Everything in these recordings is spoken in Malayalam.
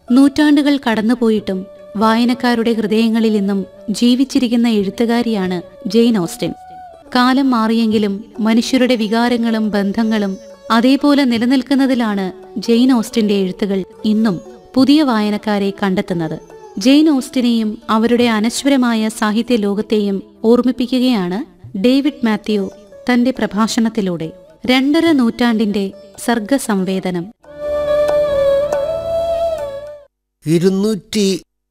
നൂറ്റാണ്ടുകൾ കടന്നുപോയിട്ടും വായനക്കാരുടെ ഹൃദയങ്ങളിൽ ഇന്നും ജീവിച്ചിരിക്കുന്ന എഴുത്തുകാരിയാണ് ജെയിൻ ഓസ്റ്റൻ കാലം മാറിയെങ്കിലും മനുഷ്യരുടെ വികാരങ്ങളും ബന്ധങ്ങളും അതേപോലെ നിലനിൽക്കുന്നതിലാണ് ജെയിൻ ഓസ്റ്റിന്റെ എഴുത്തുകൾ ഇന്നും പുതിയ വായനക്കാരെ കണ്ടെത്തുന്നത് ജെയിൻ ഓസ്റ്റിനെയും അവരുടെ അനശ്വരമായ സാഹിത്യ ലോകത്തെയും ഓർമ്മിപ്പിക്കുകയാണ് ഡേവിഡ് മാത്യു തന്റെ പ്രഭാഷണത്തിലൂടെ രണ്ടര നൂറ്റാണ്ടിന്റെ സർഗസംവേദനം ഇരുന്നൂറ്റി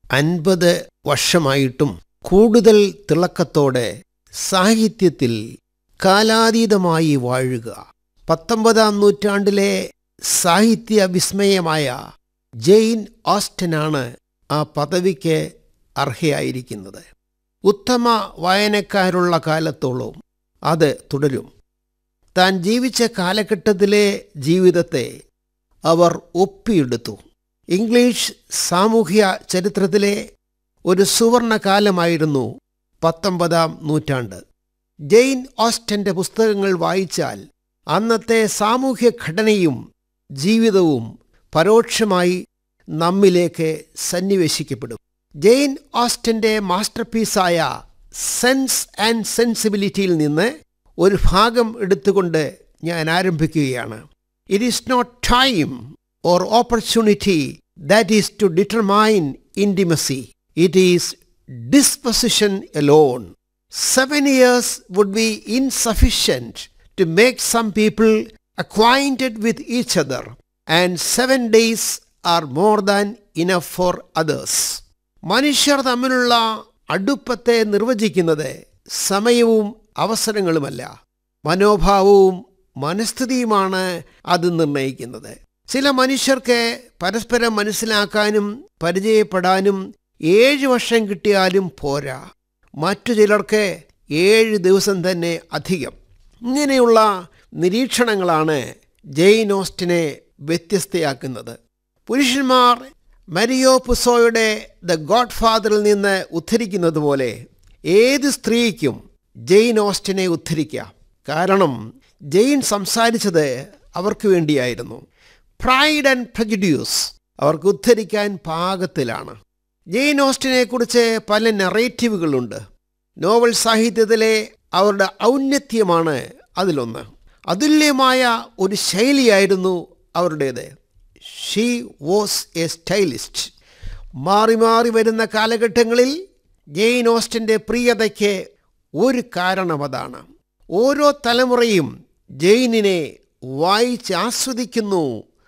അൻപത് വർഷമായിട്ടും കൂടുതൽ തിളക്കത്തോടെ സാഹിത്യത്തിൽ കാലാതീതമായി വാഴുക പത്തൊമ്പതാം നൂറ്റാണ്ടിലെ സാഹിത്യ വിസ്മയമായ ജെയിൻ ഓസ്റ്റനാണ് ആ പദവിക്ക് അർഹയായിരിക്കുന്നത് ഉത്തമ വായനക്കാരുള്ള കാലത്തോളം അത് തുടരും താൻ ജീവിച്ച കാലഘട്ടത്തിലെ ജീവിതത്തെ അവർ ഒപ്പിയെടുത്തു ഇംഗ്ലീഷ് സാമൂഹ്യ ചരിത്രത്തിലെ ഒരു സുവർണ കാലമായിരുന്നു പത്തൊമ്പതാം നൂറ്റാണ്ട് ജെയിൻ ഓസ്റ്റന്റെ പുസ്തകങ്ങൾ വായിച്ചാൽ അന്നത്തെ സാമൂഹ്യ ഘടനയും ജീവിതവും പരോക്ഷമായി നമ്മിലേക്ക് സന്നിവേശിക്കപ്പെടും ജെയിൻ ഓസ്റ്റന്റെ മാസ്റ്റർപീസായ സെൻസ് ആൻഡ് സെൻസിബിലിറ്റിയിൽ നിന്ന് ഒരു ഭാഗം എടുത്തുകൊണ്ട് ഞാൻ ആരംഭിക്കുകയാണ് it is not time or opportunity that is to determine intimacy it is disposition alone seven years would be insufficient to make some people acquainted with each other, and seven days are more than enough for others. മനുഷ്യർ തമ്മിലുള്ള അടുപ്പത്തെ നിർവചിക്കുന്നത് സമയവും അവസരങ്ങളുമല്ല മനോഭാവവും മനസ്ഥിതിയുമാണ് അത് നിർണയിക്കുന്നത് ചില മനുഷ്യർക്ക് പരസ്പരം മനസ്സിലാക്കാനും പരിചയപ്പെടാനും ഏഴ് വർഷം കിട്ടിയാലും പോരാ മറ്റു ചിലർക്ക് ഏഴ് ദിവസം തന്നെ അധികം ഇങ്ങനെയുള്ള നിരീക്ഷണങ്ങളാണ് ജെയിൻ ഓസ്റ്റിനെ വ്യത്യസ്തയാക്കുന്നത് പുരുഷന്മാർ മരിയോ പുസോയുടെ ദ ഗോഡ് ഫാദറിൽ നിന്ന് ഉദ്ധരിക്കുന്നത് പോലെ ഏത് സ്ത്രീക്കും ജെയിൻ ഓസ്റ്റിനെ ഉദ്ധരിക്കാം കാരണം ജെയിൻ സംസാരിച്ചത് അവർക്ക് വേണ്ടിയായിരുന്നു പ്രൈഡ് ആൻഡ് പ്രജുഡ്യൂസ് അവർക്ക് ഉദ്ധരിക്കാൻ പാകത്തിലാണ് ജെയിൻ ഓസ്റ്റിനെ കുറിച്ച് പല നെറേറ്റീവുകളുണ്ട് നോവൽ സാഹിത്യത്തിലെ അവരുടെ ഔന്നത്യമാണ് അതിലൊന്ന് അതുല്യമായ ഒരു ശൈലിയായിരുന്നു അവരുടേത് ഷീ വാസ് എ സ്റ്റൈലിസ്റ്റ് മാറി മാറി വരുന്ന കാലഘട്ടങ്ങളിൽ ജെയിൻ ഓസ്റ്റിൻ്റെ പ്രിയതയ്ക്ക് ഒരു കാരണം അതാണ് ഓരോ തലമുറയും ജെയിനിനെ വായിച്ച് ആസ്വദിക്കുന്നു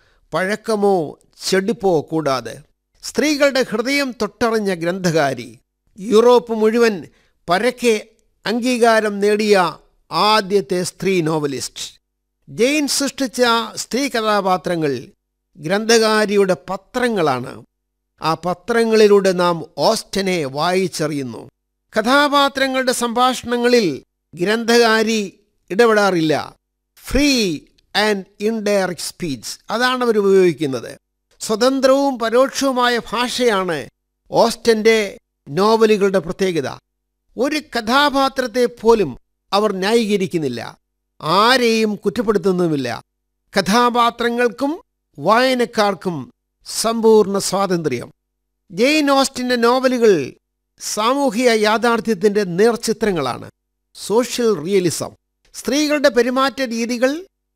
പഴക്കമോ ചെടിപ്പോ കൂടാതെ സ്ത്രീകളുടെ ഹൃദയം തൊട്ടറിഞ്ഞ ഗ്രന്ഥകാരി യൂറോപ്പ് മുഴുവൻ പരക്കെ അംഗീകാരം നേടിയ ആദ്യത്തെ സ്ത്രീ നോവലിസ്റ്റ് ജെയിൻ സൃഷ്ടിച്ച സ്ത്രീ കഥാപാത്രങ്ങൾ ഗ്രന്ഥകാരിയുടെ പത്രങ്ങളാണ് ആ പത്രങ്ങളിലൂടെ നാം ഓസ്റ്റനെ വായിച്ചറിയുന്നു കഥാപാത്രങ്ങളുടെ സംഭാഷണങ്ങളിൽ ഗ്രന്ഥകാരി ഇടപെടാറില്ല ഫ്രീ ആൻഡ് ഇൻഡയറക്റ്റ് സ്പീച്ച് അതാണ് അവർ ഉപയോഗിക്കുന്നത് സ്വതന്ത്രവും പരോക്ഷവുമായ ഭാഷയാണ് ഓസ്റ്റന്റെ നോവലുകളുടെ പ്രത്യേകത ഒരു കഥാപാത്രത്തെ പോലും അവർ ന്യായീകരിക്കുന്നില്ല ആരെയും കുറ്റപ്പെടുത്തുന്നുമില്ല കഥാപാത്രങ്ങൾക്കും വായനക്കാർക്കും സമ്പൂർണ്ണ സ്വാതന്ത്ര്യം ജെയിൻ ഓസ്റ്റിന്റെ നോവലുകൾ സാമൂഹിക യാഥാർത്ഥ്യത്തിന്റെ നേർചിത്രങ്ങളാണ് സോഷ്യൽ റിയലിസം സ്ത്രീകളുടെ പെരുമാറ്റ രീതികൾ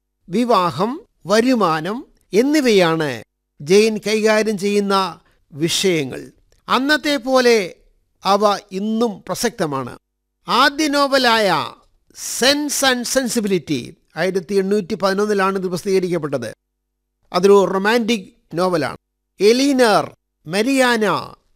വിവാഹം വരുമാനം എന്നിവയാണ് ജെയിൻ കൈകാര്യം ചെയ്യുന്ന വിഷയങ്ങൾ അന്നത്തെ പോലെ അവ ഇന്നും പ്രസക്തമാണ് ആദ്യ നോവലായ സെൻസ് ആൻഡ് സെൻസിബിലിറ്റി ആയിരത്തി എണ്ണൂറ്റി പതിനൊന്നിലാണ് ഇത് പ്രസിദ്ധീകരിക്കപ്പെട്ടത് അതൊരു റൊമാൻറ്റിക് നോവലാണ് എലീനർ മരിയാന